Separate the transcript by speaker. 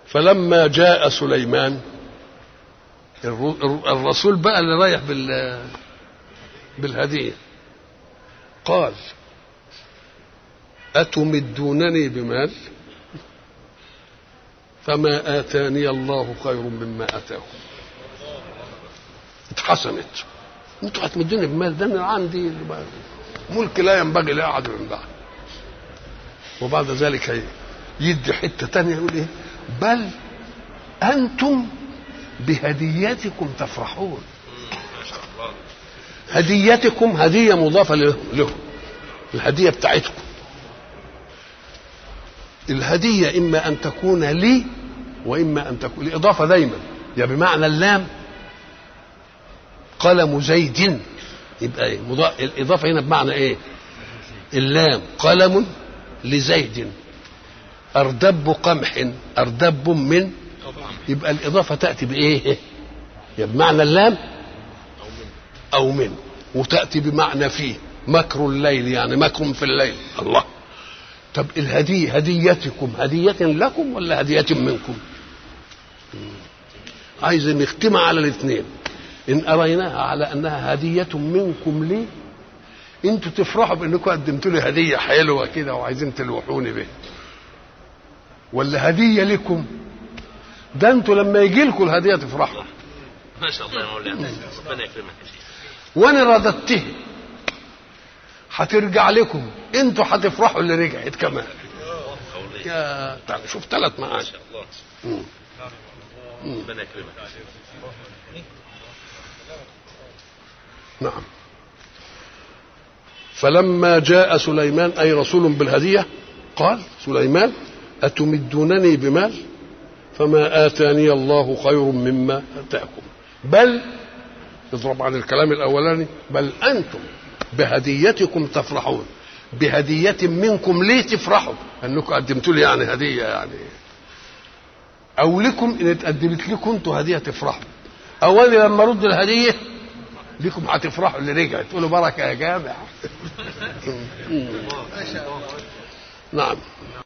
Speaker 1: فلما جاء سليمان الرسول بقى اللي رايح بال بالهدية قال أتمدونني بمال فما آتاني الله خير مما آتاكم اتحسنت انتوا هتمدوني بمال ده انا عندي ملك لا ينبغي لاحد من بعد وبعد ذلك يدي حته تانية يقول ايه بل انتم بهديتكم تفرحون هديتكم هديه مضافه له الهديه بتاعتكم الهديه اما ان تكون لي واما ان تكون الاضافه دايما يا بمعنى اللام قلم زيد يبقى ايه مضا... الاضافه هنا بمعنى ايه اللام قلم لزيد اردب قمح اردب من يبقى الاضافه تاتي بايه يا بمعنى اللام او من وتاتي بمعنى فيه مكر الليل يعني مكر في الليل الله طب الهديه هديتكم هديه لكم ولا هديه منكم عايز نختمها على الاثنين ان اريناها على انها هديه منكم لي انتوا تفرحوا بانكم قدمتوا لي هديه حلوه كده وعايزين تلوحوني بيها ولا هديه لكم ده انتوا لما يجي لكم الهديه تفرحوا
Speaker 2: ما شاء الله يا مولانا ربنا يكرمك
Speaker 1: وانا رددته هترجع لكم انتوا هتفرحوا اللي رجعت كمان يا تعال شوف ثلاث معاني
Speaker 2: الله ربنا يكرمك
Speaker 1: نعم فلما جاء سليمان أي رسول بالهدية قال سليمان أتمدونني بمال فما آتاني الله خير مما آتاكم بل اضرب عن الكلام الأولاني بل أنتم بهديتكم تفرحون بهدية منكم ليه تفرحوا أنكم قدمتوا لي يعني هدية يعني أو لكم إن اتقدمت لكم أنتوا هدية تفرحوا أو أنا لما أرد الهدية لكم هتفرحوا اللي رجعت تقولوا بركه يا جامع نعم